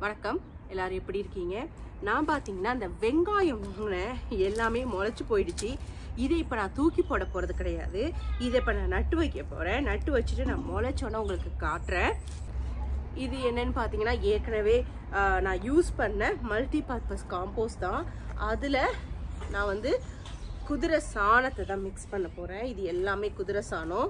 வணக்கம் எல்லாரும் எப்படி இருக்கீங்க நான் பார்த்தீங்கன்னா அந்த வெங்காயம் வாங்கினேன் எல்லாமே முளைச்சு போயிடுச்சு இதை இப்போ நான் தூக்கி போட போகிறது கிடையாது இதை இப்போ நான் நட்டு வைக்க போகிறேன் நட்டு வச்சுட்டு நான் முளைச்சோன்னே உங்களுக்கு காட்டுறேன் இது என்னன்னு பார்த்தீங்கன்னா ஏற்கனவே ஆஹ், நான் யூஸ் பண்ண மல்டி பர்பஸ் காம்போஸ்ட் தான் அதில் நான் வந்து குதிரை சாணத்தை தான் மிக்ஸ் பண்ண போகிறேன் இது எல்லாமே குதிரை சாணம்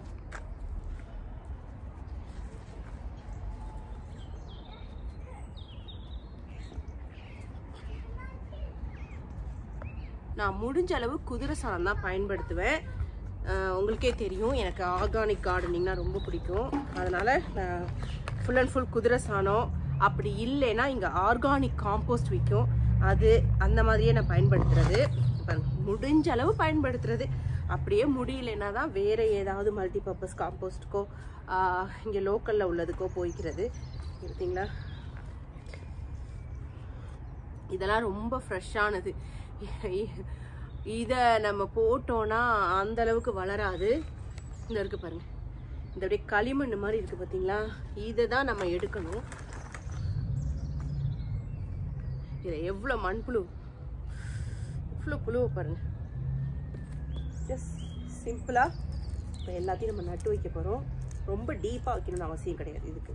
நான் முடிஞ்ச அளவு குதிரை சாணம் தான் பயன்படுத்துவேன் அஹ் உங்களுக்கே தெரியும் எனக்கு ஆர்கானிக் கார்டனிங்னா ரொம்ப பிடிக்கும் அதனால் நான் ஃபுல் அண்ட் ஃபுல் குதிரை சாணம் அப்படி இல்லைன்னா இங்கே ஆர்கானிக் காம்போஸ்ட் விற்கும் அது அந்த மாதிரியே நான் பயன்படுத்துறது இப்ப முடிஞ்ச அளவு பயன்படுத்துறது அப்படியே முடியலன்னா தான் வேறு ஏதாவது மல்டி பர்பஸ் காம்போஸ்ட்டுக்கோ இங்கே லோக்கலில் உள்ளதுக்கோ போய்க்கிறது பார்த்தீங்களா இதெல்லாம் ரொம்ப ஃப்ரெஷ்ஷானது இதை நம்ம போட்டோன்னா அந்த அளவுக்கு வளராது இந்த இருக்கு பாருங்க இந்த அப்படியே களிமண் மாதிரி இருக்கு பார்த்தீங்களா இதை தான் நம்ம எடுக்கணும் இதில் எவ்வளோ மண்புழு இவ்வளோ புழுவை பாருங்க ஜஸ்ட் சிம்பிளாக இப்போ எல்லாத்தையும் நம்ம நட்டு வைக்க போகிறோம் ரொம்ப டீப்பாக வைக்கணும்னு அவசியம் கிடையாது இதுக்கு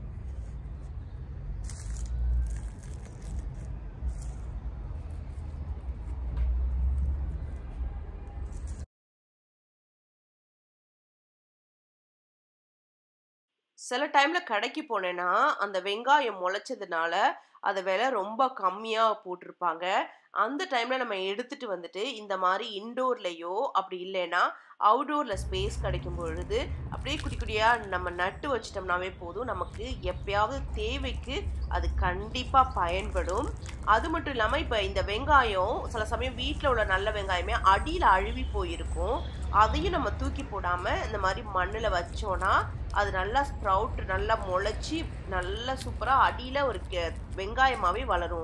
சில டைம்ல கடைக்கு போனேன்னா அந்த வெங்காயம் முளைச்சதுனால அதை விலை ரொம்ப கம்மியா போட்டிருப்பாங்க அந்த டைம்ல நம்ம எடுத்துட்டு வந்துட்டு இந்த மாதிரி இன்டோர்லயோ அப்படி இல்லைன்னா அவுடோர்ல ஸ்பேஸ் கிடைக்கும் பொழுது அப்படியே குட்டி குட்டியா நம்ம நட்டு வச்சிட்டோம்னாவே போதும் நமக்கு எப்பயாவது தேவைக்கு அது கண்டிப்பா பயன்படும் அது மட்டும் இல்லாம இப்ப இந்த வெங்காயம் சில சமயம் வீட்டில் உள்ள நல்ல வெங்காயமே அடியில் அழுவி போயிருக்கும் அதையும் நம்ம தூக்கி போடாம இந்த மாதிரி மண்ணில் வச்சோன்னா அது நல்லா ஸ்ப்ரவுட் நல்லா முளைச்சி நல்லா சூப்பராக அடியில் ஒரு கெ- வெங்காயமாவே வளரும்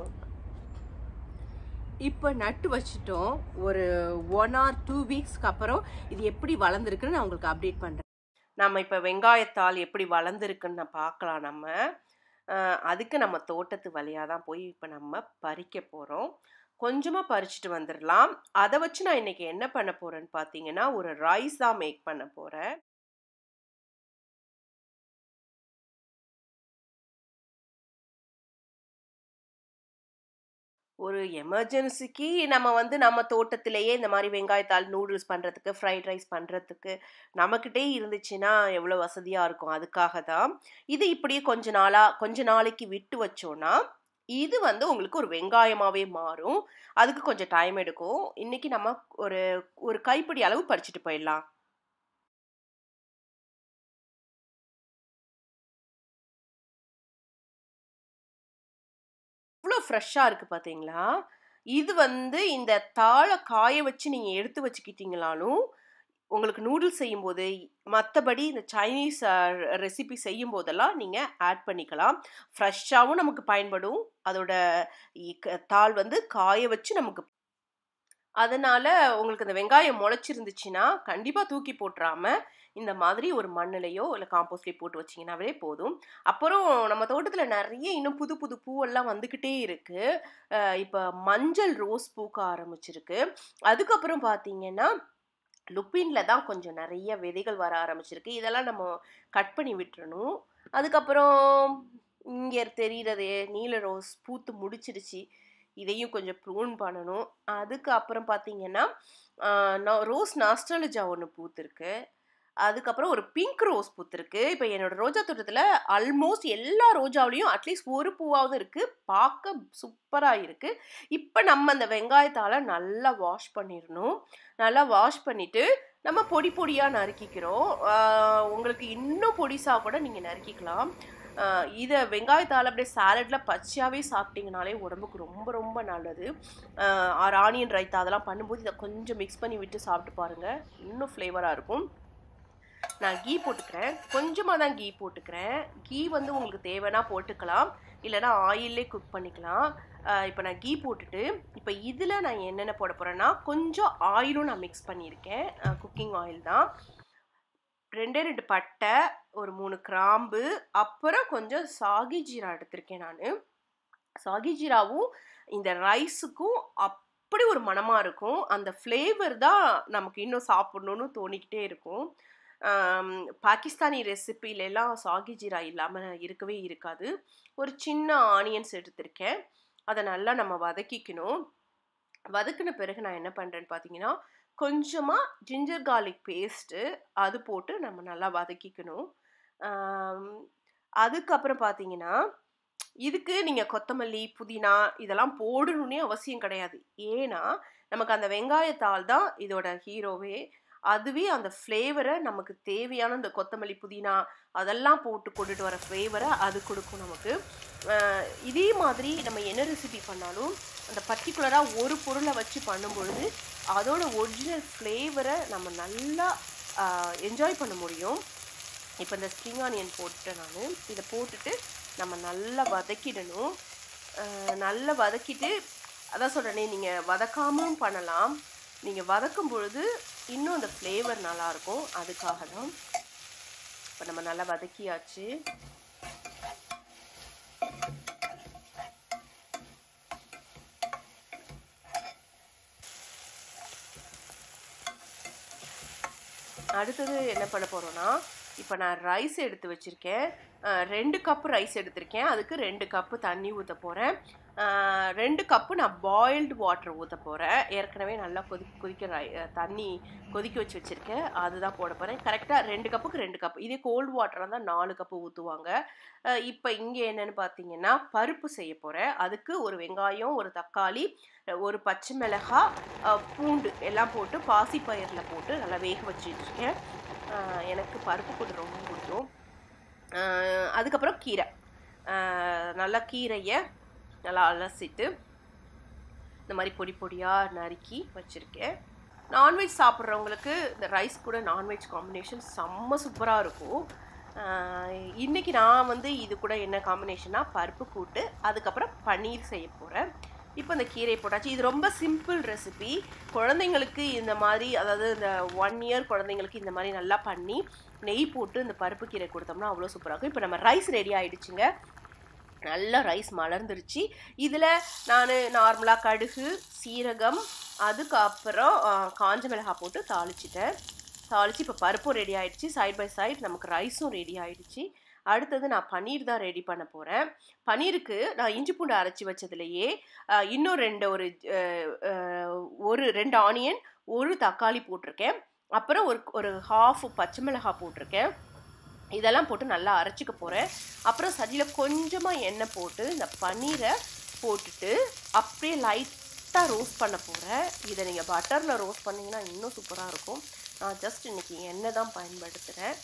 இப்போ நட்டு வச்சிட்டோம் ஒரு ஒன் ஆர் டூ வீக்ஸ்க்கு அப்புறம் இது எப்படி வளர்ந்துருக்குன்னு நான் உங்களுக்கு அப்டேட் பண்ணுறேன் நம்ம இப்போ வெங்காயத்தால் எப்படி வளர்ந்துருக்குன்னு நான் பார்க்கலாம் நம்ம அஹ் அதுக்கு நம்ம தோட்டத்து வழியாக தான் போய் இப்போ நம்ம பறிக்க போகிறோம் கொஞ்சமாக பறிச்சுட்டு வந்துடலாம் அதை வச்சு நான் இன்னைக்கு என்ன பண்ண போகிறேன்னு பார்த்தீங்கன்னா ஒரு ரைஸ் தான் மேக் பண்ண போகிறேன் ஒரு எமர்ஜென்சிக்கு நம்ம வந்து நம்ம தோட்டத்திலேயே இந்த மாதிரி வெங்காயத்தால் நூடுல்ஸ் பண்ணுறதுக்கு ஃப்ரைட் ரைஸ் பண்ணுறதுக்கு நம்மக்கிட்டே இருந்துச்சுன்னா எவ்வளோ வசதியாக இருக்கும் அதுக்காக தான் இது இப்படியே கொஞ்ச நாளாக கொஞ்ச நாளைக்கு விட்டு வச்சோன்னா இது வந்து உங்களுக்கு ஒரு வெங்காயமாகவே மாறும் அதுக்கு கொஞ்சம் டைம் எடுக்கும் இன்னைக்கு நம்ம ஒரு ஒரு கைப்பிடி அளவு பறிச்சுட்டு போயிடலாம் இவ்வளோ ஃப்ரெஷ்ஷாக இருக்குது பார்த்தீங்களா இது வந்து இந்த தாளை காய வச்சு நீங்கள் எடுத்து வச்சுக்கிட்டீங்களாலும் உங்களுக்கு நூடுல்ஸ் செய்யும்போது மற்றபடி இந்த சைனீஸ் ரெசிபி செய்யும் போதெல்லாம் நீங்கள் ஆட் பண்ணிக்கலாம் ஃப்ரெஷ்ஷாகவும் நமக்கு பயன்படும் அதோட இ- க- தாள் வந்து காய வச்சு நமக்கு அதனால உங்களுக்கு இந்த வெங்காயம் முளைச்சிருந்துச்சுன்னா கண்டிப்பாக தூக்கி போட்டுறாம இந்த மாதிரி ஒரு மண்ணுலையோ இல்லை காம்போஸ்ட்லேயோ போட்டு வச்சிங்கன்னாவே போதும் அப்புறம் நம்ம தோட்டத்தில் நிறைய இன்னும் புது புது பூவெல்லாம் வந்துக்கிட்டே இருக்கு அஹ் இப்போ மஞ்சள் ரோஸ் பூக்க ஆரம்பிச்சிருக்கு அதுக்கப்புறம் பார்த்தீங்கன்னா லுப்பின்ல தான் கொஞ்சம் நிறைய விதைகள் வர ஆரம்பிச்சிருக்கு இதெல்லாம் நம்ம கட் பண்ணி விட்டுறணும் அதுக்கப்புறம் இங்கே தெரிகிறது நீல ரோஸ் பூத்து முடிச்சிடுச்சு இதையும் கொஞ்சம் ப்ரூன் பண்ணணும் அதுக்கு அப்புறம் பார்த்தீங்கன்னா ஆஹ் நா- ரோஸ் நாஸ்டாலஜா ஒன்று பூத்திருக்கு அதுக்கப்புறம் ஒரு பிங்க் ரோஸ் பூத்திருக்கு இப்போ என்னோட ரோஜா தோட்டத்தில் ஆல்மோஸ்ட் எல்லா ரோஜாவிலையும் அட்லீஸ்ட் ஒரு பூவாவது இருக்குது பார்க்க சூப்பராக இருக்குது இப்போ நம்ம அந்த வெங்காயத்தால் நல்லா வாஷ் பண்ணிடணும் நல்லா வாஷ் பண்ணிவிட்டு நம்ம பொடி பொடியாக நறுக்கிக்கிறோம் ஆஹ் உங்களுக்கு இன்னும் பொடிசாக கூட நீங்கள் நறுக்கிக்கலாம் ஆஹ் இதை வெங்காயத்தால் அப்படியே சாலடில் பச்சையாகவே சாப்பிட்டீங்கனாலே உடம்புக்கு ரொம்ப ரொம்ப நல்லது ஆர் ஆனியன் ரைத்தா அதெல்லாம் பண்ணும்போது இதை கொஞ்சம் மிக்ஸ் பண்ணி விட்டு சாப்பிட்டு பாருங்கள் இன்னும் ஃப்ளேவராக இருக்கும் நான் கீ போட்டுக்கிறேன் கொஞ்சமாக தான் கீ போட்டுக்கிறேன் கீ வந்து உங்களுக்கு தேவைன்னா போட்டுக்கலாம் இல்லைன்னா ஆயிலே குக் பண்ணிக்கலாம் இப்போ நான் கீ போட்டுட்டு இப்போ இதில் நான் என்னென்ன போட போகிறேன்னா கொஞ்சம் ஆயிலும் நான் மிக்ஸ் பண்ணியிருக்கேன் குக்கிங் ஆயில் தான் ரெண்டே ரெண்டு பட்டை ஒரு மூணு கிராம்பு அப்புறம் கொஞ்சம் சாகி ஜீரா எடுத்திருக்கேன் நான் சாகி ஜீராவும் இந்த ரைஸுக்கும் அப்படி ஒரு மணமாக இருக்கும் அந்த ஃப்ளேவர் தான் நமக்கு இன்னும் சாப்பிட்ணுன்னு தோணிக்கிட்டே இருக்கும் ஆம், பாகிஸ்தானி ரெசிபிலெல்லாம் சாகி ஜீரா இல்லாமல் இருக்கவே இருக்காது ஒரு சின்ன ஆனியன்ஸ் எடுத்திருக்கேன் அதை நல்லா நம்ம வதக்கிக்கணும் வதக்கின பிறகு நான் என்ன பண்ணுறேன்னு பார்த்தீங்கன்னா கொஞ்சமாக ஜிஞ்சர் garlic பேஸ்ட்டு அது போட்டு நம்ம நல்லா வதக்கிக்கணும் ஆம், அதுக்கப்புறம் பார்த்தீங்கன்னா இதுக்கு நீங்கள் கொத்தமல்லி புதினா இதெல்லாம் போடணுன்னே அவசியம் கிடையாது ஏன்னா நமக்கு அந்த வெங்காயத்தால் தான் இதோட ஹீரோவே அதுவே அந்த ஃப்ளேவரை நமக்கு தேவையான இந்த கொத்தமல்லி புதினா அதெல்லாம் போட்டு கொண்டுட்டு வர ஃப்ளேவரை அது கொடுக்கும் நமக்கு அஹ் இதே மாதிரி நம்ம என்ன ரெசிபி பண்ணாலும் அந்த பர்டிகுலராக ஒரு பொருளை வச்சு பண்ணும்பொழுது அதோட ஒரிஜினல் ஃப்ளேவரை நம்ம நல்லா என்ஜாய் பண்ண முடியும் இப்போ இந்த ஸ்ப்ரிங் ஆனியன் போட்டுட்டேன் நான் இதை போட்டுட்டு நம்ம நல்லா வதக்கிடணும் அஹ் நல்லா வதக்கிட்டு அதான் சொல்கிறேனே நீங்கள் வதக்காமலும் பண்ணலாம் நீங்கள் வதக்கும் பொழுது இன்னும் அந்த ஃப்ளேவர் நல்லாயிருக்கும் அதுக்காக தான் இப்போ நம்ம நல்லா வதக்கியாச்சு அடுத்தது என்ன பண்ண போகிறோன்னா இப்போ நான் ரைஸ் எடுத்து வச்சுருக்கேன் ரெண்டு கப்பு ரைஸ் எடுத்திருக்கேன் அதுக்கு ரெண்டு கப்பு தண்ணி ஊற்ற போகிறேன் ரெண்டு கப்பு நான் பாயில்டு வாட்டர் ஊற்ற போகிறேன் ஏற்கனவே நல்லா கொதி கொதிக்க ரை அஹ் தண்ணி கொதிக்க வச்சு வச்சுருக்கேன் அதுதான் போட போகிறேன் கரெக்டாக ரெண்டு கப்புக்கு ரெண்டு கப்பு இதே கோல்டு வாட்டராக தான் நாலு கப்பு ஊற்றுவாங்க இப்போ இங்கே என்னென்னு பார்த்தீங்கன்னா பருப்பு செய்ய போகிறேன் அதுக்கு ஒரு வெங்காயம் ஒரு தக்காளி அஹ் ஒரு பச்சை மிளகாய் அஹ் பூண்டு எல்லாம் போட்டு பாசிப்பயிரில் போட்டு நல்லா வேக வச்சுருக்கேன் அஹ் எனக்கு பருப்பு கூட்டு ரொம்ப பிடிக்கும் அஹ் அதுக்கப்புறம் கீரை அஹ் நல்லா கீரையை நல்லா அலசிட்டு இந்த மாதிரி பொடி பொடியாக நறுக்கி வச்சுருக்கேன் நான்வெஜ் சாப்பிட்றவங்களுக்கு இந்த ரைஸ் கூட நான்வெஜ் காம்பினேஷன் செம்ம சூப்பராக இருக்கும் ஆஹ் இன்னைக்கு நான் வந்து இது கூட என்ன காம்பினேஷனா பருப்பு கூட்டு அதுக்கப்புறம் பன்னீர் செய்ய போகிறேன் இப்போ இந்த கீரை போட்டாச்சு இது ரொம்ப சிம்பிள் ரெசிபி குழந்தைங்களுக்கு இந்த மாதிரி அதாவது இந்த ஒன் இயர் குழந்தைங்களுக்கு இந்த மாதிரி நல்லா பண்ணி நெய் போட்டு இந்த பருப்பு கீரை கொடுத்தோம்னா அவ்வளோ சூப்பராக இருக்கும் இப்போ நம்ம ரைஸ் ரெடி ஆயிடுச்சுங்க நல்ல ரைஸ் மலர்ந்துருச்சு இதில் நான் நார்மலாக கடுகு சீரகம் அதுக்கப்புறம் ஆ, காஞ்ச மிளகாய் போட்டு தாளிச்சிட்டேன் தாளித்து இப்போ பருப்பும் ரெடி ஆயிடுச்சு சைட் பை சைடு நமக்கு ரைஸும் ரெடி ஆயிடுச்சு அடுத்தது நான் பன்னீர் தான் ரெடி பண்ண போகிறேன் பன்னீருக்கு நான் இஞ்சி பூண்டு அரைச்சி வச்சதுலையே ஆ, இன்னும் ரெண்டு ஒரு அஹ், அஹ், ஒரு ரெண்டு ஆனியன் ஒரு தக்காளி போட்டிருக்கேன் அப்புறம் ஒரு ஒரு ஹாஃப் பச்சை மிளகாய் போட்டிருக்கேன் இதெல்லாம் போட்டு நல்லா அரைச்சிக்க போகிறேன் அப்புறம் சட்டியில் கொஞ்சமாக எண்ணெய் போட்டு இந்த பன்னீரை போட்டுட்டு அப்படியே லைட்டாக ரோஸ்ட் பண்ண போகிறேன் இதை நீங்கள் பட்டரில் ரோஸ்ட் பண்ணிங்கன்னா இன்னும் சூப்பராக இருக்கும் நான் ஜஸ்ட் இன்னைக்கு எண்ணெய் தான் பயன்படுத்துகிறேன்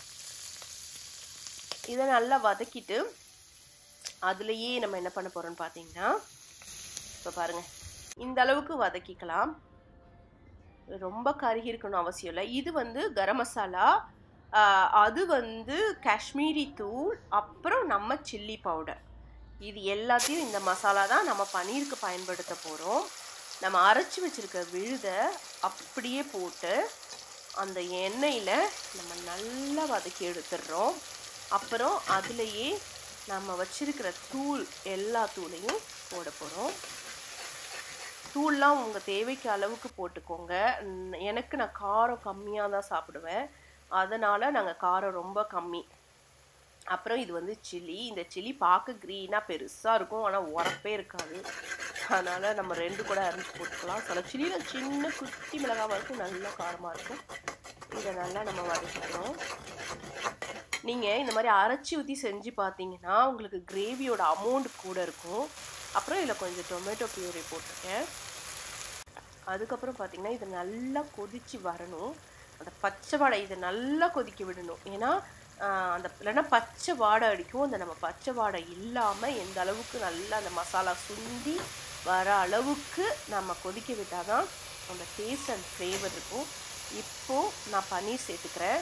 இதை நல்லா வதக்கிட்டு அதுலேயே நம்ம என்ன பண்ண போகிறோம்னு பார்த்தீங்கன்னா இப்போ பாருங்கள் இந்த அளவுக்கு வதக்கிக்கலாம் ரொம்ப கருகி இருக்கணும் அவசியம் இல்லை இது வந்து கரம் மசாலா ஆஹ் அது வந்து காஷ்மீரி தூள் அப்புறம் நம்ம சில்லி பவுடர் இது எல்லாத்தையும் இந்த மசாலா தான் நம்ம பன்னீருக்கு பயன்படுத்த போகிறோம் நம்ம அரைச்சி வச்சிருக்க விழுதை அப்படியே போட்டு அந்த எண்ணெயில் நம்ம நல்லா வதக்கி எடுத்துடுறோம் அப்புறம் அதுலேயே நம்ம வச்சிருக்கிற தூள் எல்லா தூளையும் போட போகிறோம் தூள்லாம் உங்கள் தேவைக்கு அளவுக்கு போட்டுக்கோங்க ம், எனக்கு நான் காரம் கம்மியாக தான் சாப்பிடுவேன் அதனால் நாங்கள் காரம் ரொம்ப கம்மி அப்புறம் இது வந்து சில்லி இந்த சில்லி பார்க்க க்ரீனாக பெருசாக இருக்கும் ஆனால் உரப்பே இருக்காது அதனால் நம்ம ரெண்டு கூட அரைஞ்சி போட்டுக்கலாம் சில சில்லியில் சின்ன குட்டி மிளகாவாக இருக்கும் நல்லா காரமாக இருக்கும் இதை நல்லா நம்ம வதக்கிக்கிறோம் நீங்கள் இந்த மாதிரி அரைச்சி ஊற்றி செஞ்சு பார்த்தீங்கன்னா உங்களுக்கு கிரேவியோட அமௌண்ட் கூட இருக்கும் அப்புறம் இதில் கொஞ்சம் டொமேட்டோ பியூரி போட்டிருக்கேன் அதுக்கப்புறம் பார்த்தீங்கன்னா இது நல்லா கொதிச்சு வரணும் அந்த பச்சை வாடை இதை நல்லா கொதிக்க விடணும் ஏன்னா ஆஹ், அந்த இல்லைன்னா பச்சை வாடை அடிக்கும் அந்த நம்ம பச்சை வாடை இல்லாமல் எந்த அளவுக்கு நல்லா அந்த மசாலா சுண்டி வர அளவுக்கு நம்ம கொதிக்க விட்டால் தான் அந்த டேஸ்ட் அண்ட் ஃப்ளேவர் இருக்கும் இப்போ நான் பன்னீர் சேர்த்துக்கிறேன்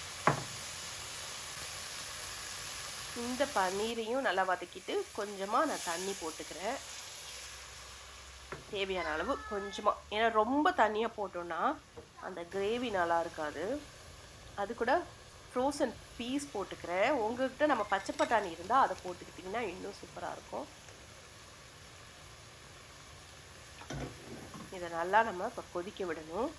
இந்த பன்னீரையும் நல்லா வதக்கிட்டு கொஞ்சமாக நான் தண்ணி போட்டுக்கிறேன் தேவையான அளவு கொஞ்சமாக ஏன்னா ரொம்ப தண்ணியாக போட்டோன்னா அந்த கிரேவி நல்லா இருக்காது அது கூட ஃப்ரோசன் பீஸ் போட்டுக்கிறேன் உங்ககிட்ட நம்ம பச்சை பட்டாணி இருந்தால் அதை போட்டுக்கிட்டிங்கன்னா இன்னும் சூப்பராக இருக்கும் இதை நல்லா நம்ம இப்போ கொதிக்க விடணும்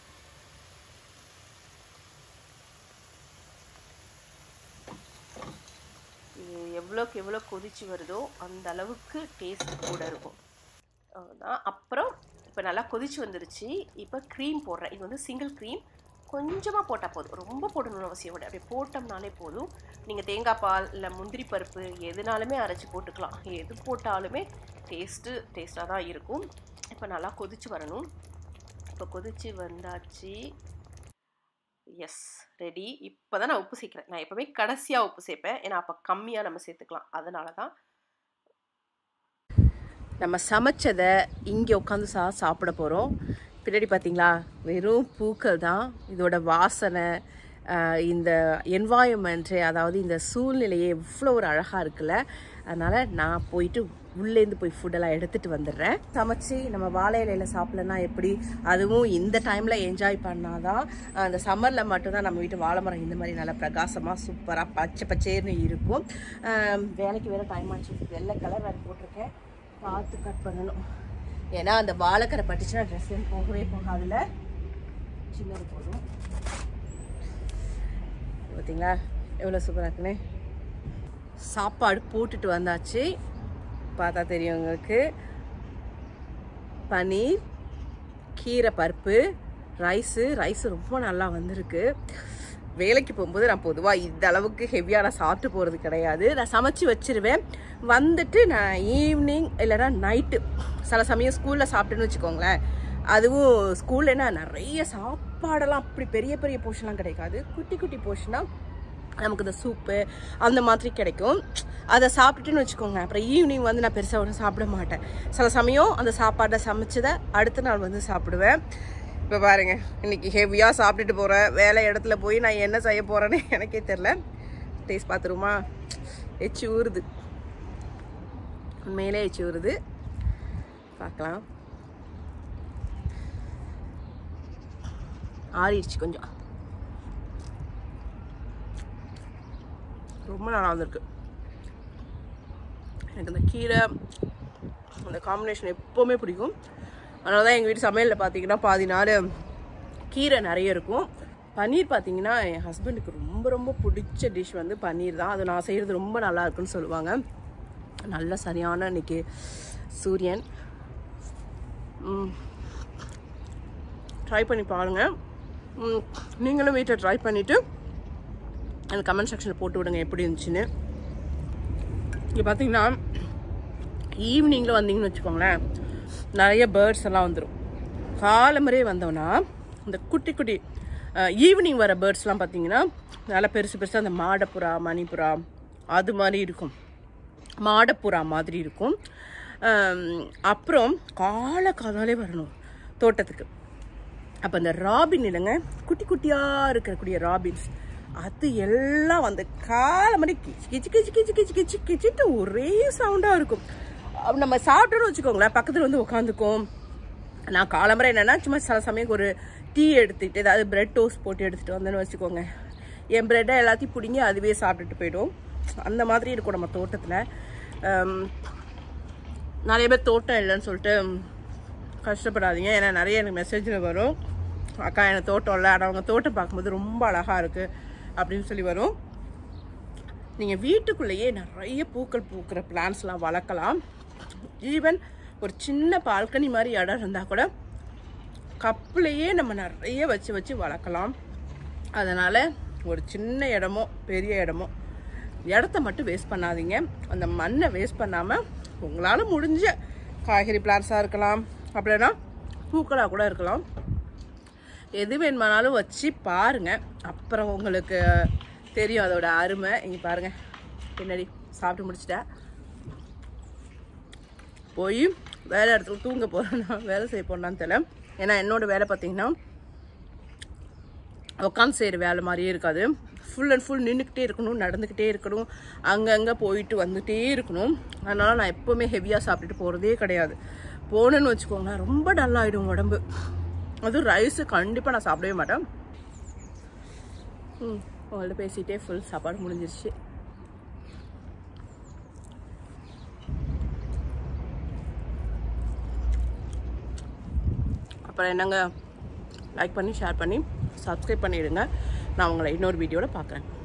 இது எவ்வளோக்கு எவ்வளோ கொதிச்சு வருதோ அந்த அளவுக்கு டேஸ்ட் கூட இருக்கும் அவ்வளோதான் அப்புறம் இப்போ நல்லா கொதிச்சு வந்துருச்சு இப்போ க்ரீம் போடுறேன் இது வந்து சிங்கிள் க்ரீம் கொஞ்சமாக போட்டால் போதும் ரொம்ப போடணும்னு அவசியம் இல்லை அப்படி போட்டோம்னாலே போதும் நீங்கள் தேங்காய் பால் இல்லை முந்திரி பருப்பு எதுனாலுமே அரைச்சி போட்டுக்கலாம் எது போட்டாலுமே டேஸ்ட்டு டேஸ்ட்டாக தான் இருக்கும் இப்போ நல்லா கொதிச்சு வரணும் இப்போ கொதிச்சு வந்தாச்சு எஸ் ரெடி இப்போ தான் நான் உப்பு சேர்க்குறேன் நான் எப்போவுமே கடைசியாக உப்பு சேர்ப்பேன் ஏன்னா அப்போ கம்மியாக நம்ம சேர்த்துக்கலாம் அதனால தான் நம்ம சமைச்சதை இங்கே உட்காந்து சா சாப்பிட போகிறோம் பின்னாடி பார்த்தீங்களா வெறும் பூக்கள் தான் இதோட வாசனை ஆஹ் இந்த என்வாயன்மெண்ட்டு அதாவது இந்த சூழ்நிலையே எவ்வளோ ஒரு அழகாக இருக்குல்ல அதனால் நான் போயிட்டு உள்ளேருந்து போய் ஃபுட்டெல்லாம் எடுத்துகிட்டு வந்துடுறேன் சமைச்சு நம்ம வாழை இலையில சாப்பிட்லன்னா எப்படி அதுவும் இந்த டைமில் என்ஜாய் பண்ணாதான் அந்த சம்மரில் மட்டும்தான் நம்ம வீட்டு வாழை மரம் இந்த மாதிரி நல்லா பிரகாசமாக சூப்பராக பச்சை பச்சேர்னு இருக்கும் ஆஹ் வேலைக்கு வேறு டைம் ஆச்சு வெள்ளை கலர் வேறு போட்டிருக்கேன் பார்த்து கட் பண்ணணும் ஏன்னா அந்த வாழைக்கரை பட்டுச்சுன்னா ட்ரெஸ் போகவே போகாதுல சின்னது போதும் பார்த்தீங்களா எவ்வளோ சூப்பராக இருக்குன்னு சாப்பாடு போட்டுட்டு வந்தாச்சு பார்த்தா தெரியும் உங்களுக்கு பன்னீர் கீரை பருப்பு ரைஸு ரைஸ் ரொம்ப நல்லா வந்திருக்கு வேலைக்கு போகும்போது நான் பொதுவாக இந்த அளவுக்கு ஹெவியாக நான் சாப்பிட்டு போகிறது கிடையாது நான் சமைச்சு வச்சிருவேன் வந்துட்டு நான் ஈவினிங் இல்லைன்னா நைட்டு சில சமயம் ஸ்கூலில் சாப்பிட்டேன்னு வச்சுக்கோங்களேன் அதுவும் ஸ்கூல்லனா நிறைய சாப்பாடெல்லாம் அப்படி பெரிய பெரிய போர்ஷன்லாம் கிடைக்காது குட்டி குட்டி போர்ஷனாக நமக்கு இந்த சூப்பு அந்த மாதிரி கிடைக்கும் அதை சாப்பிட்டுட்டுன்னு வச்சுக்கோங்க அப்புறம் ஈவினிங் வந்து நான் பெருசாக ஒன்றும் சாப்பிட மாட்டேன் சில சமயம் அந்த சாப்பாடை சமைச்சதை அடுத்த நாள் வந்து சாப்பிடுவேன் இப்போ பாருங்க இன்னைக்கு ஹெவியாக சாப்பிட்டுட்டு போகிறேன் வேலை இடத்துல போய் நான் என்ன செய்ய போகிறேன்னு எனக்கே தெரில டேஸ்ட் பார்த்துருமா எச்சு ஊறுது உண்மையிலே எச்சு ஊறுது பார்க்கலாம் ஆறிடுச்சு கொஞ்சம் ரொம்ப நல்லா வந்திருக்கு எனக்கு இந்த கீரை அந்த காம்பினேஷன் எப்போவுமே பிடிக்கும் அதனால தான் எங்கள் வீட்டு சமையலில் பார்த்தீங்கன்னா பாதி நாள் கீரை நிறைய இருக்கும் பன்னீர் பார்த்தீங்கன்னா என் ஹஸ்பண்டுக்கு ரொம்ப ரொம்ப பிடிச்ச டிஷ் வந்து பன்னீர் தான் அது நான் செய்கிறது ரொம்ப நல்லா இருக்குன்னு சொல்லுவாங்க நல்ல சரியான இன்னைக்கு சூரியன் ட்ரை பண்ணி பாருங்கள் ம், நீங்களும் வீட்டில் ட்ரை பண்ணிவிட்டு எனக்கு கமெண்ட் செக்ஷனில் போட்டு விடுங்க எப்படி இருந்துச்சுன்னு இங்கே பார்த்தீங்கன்னா ஈவினிங்கில் வந்தீங்கன்னு வச்சுக்கோங்களேன் நிறைய பேர்ட்ஸ் எல்லாம் வந்துடும் காலம்பரே வந்தோன்னா இந்த குட்டி குட்டி ஈவினிங் வர பேர்ட்ஸ்லாம் பார்த்தீங்கன்னா நல்லா பெருசு பெருசாக அந்த மாடப்புறா மணிப்புறா அது மாதிரி இருக்கும் மாடப்புறா மாதிரி இருக்கும் ஆம், அப்புறம் காலை காலாலே வரணும் தோட்டத்துக்கு அப்போ அந்த ராபின் இல்லைங்க குட்டி குட்டியாக இருக்கக்கூடிய ராபின்ஸ் அது எல்லாம் வந்து காலை மாதிரி கிச்சு கிச்சு கிச்சு கிச்சு கிச்சு கிச்சு கிச்சிட்டு ஒரே சவுண்டாக இருக்கும் அப்ப நம்ம சாப்பிட்டோன்னு வச்சுக்கோங்களேன் பக்கத்தில் வந்து உட்காந்துக்கும் நான் காலம்பரை என்னன்னா சும்மா சில சமயம் ஒரு டீ எடுத்துக்கிட்டு ஏதாவது பிரெட் டோஸ்ட் போட்டு எடுத்துகிட்டு வந்தேன்னு வச்சுக்கோங்க என் பிரெட்டை எல்லாத்தையும் பிடிங்கி அதுவே சாப்பிட்டுட்டு போயிடும் அந்த மாதிரி இருக்கும் நம்ம தோட்டத்தில் நிறைய பேர் தோட்டம் இல்லைன்னு சொல்லிட்டு கஷ்டப்படாதீங்க ஏன்னா நிறைய எனக்கு மெசேஜில் வரும் அக்கா எனக்கு தோட்டம் இல்லை ஆனால் அவங்க தோட்டம் பார்க்கும்போது ரொம்ப அழகாக இருக்குது அப்படின்னு சொல்லி வரும் நீங்கள் வீட்டுக்குள்ளேயே நிறைய பூக்கள் பூக்கிற பிளான்ஸ்லாம் வளர்க்கலாம் ஈவன் ஒரு சின்ன பால்கனி மாதிரி இடம் இருந்தால் கூட கப்புலையே நம்ம நிறைய வச்சு வச்சு வளர்க்கலாம் அதனால் ஒரு சின்ன இடமோ பெரிய இடமோ இடத்த மட்டும் வேஸ்ட் பண்ணாதீங்க அந்த மண்ணை வேஸ்ட் பண்ணாமல் உங்களால் முடிஞ்ச காய்கறி பிளான்ஸாக இருக்கலாம் அப்படின்னா பூக்களாக கூட இருக்கலாம் எது வேணுமானாலும் வச்சு பாருங்க அப்புறம் உங்களுக்கு தெரியும் அதோட அருமை இங்கே பாருங்க பின்னாடி சாப்பிட்டு முடிச்சிட்டேன் போய் வேலை இடத்துல தூங்க போகிறேன்னா வேலை செய்ய போனான்னு தெரியல ஏன்னா என்னோட வேலை பார்த்தீங்கன்னா உட்காந்து செய்கிற வேலை மாதிரியே இருக்காது ஃபுல் அண்ட் ஃபுல் நின்றுக்கிட்டே இருக்கணும் நடந்துக்கிட்டே இருக்கணும் அங்கங்கே போயிட்டு வந்துட்டே இருக்கணும் அதனால் நான் எப்போவுமே ஹெவியாக சாப்பிட்டுட்டு போகிறதே கிடையாது போனேன்னு வச்சுக்கோங்களேன் ரொம்ப டல்லாகிடும் உடம்பு அதுவும் ரைஸு கண்டிப்பாக நான் சாப்பிடவே மாட்டேன் ம் உங்கள்ட்ட பேசிகிட்டே ஃபுல் சாப்பாடு முடிஞ்சிருச்சு அப்புறம் என்னங்க லைக் பண்ணி ஷேர் பண்ணி சப்ஸ்கிரைப் பண்ணிவிடுங்க நான் உங்களை இன்னொரு வீடியோவில் பார்க்குறேன்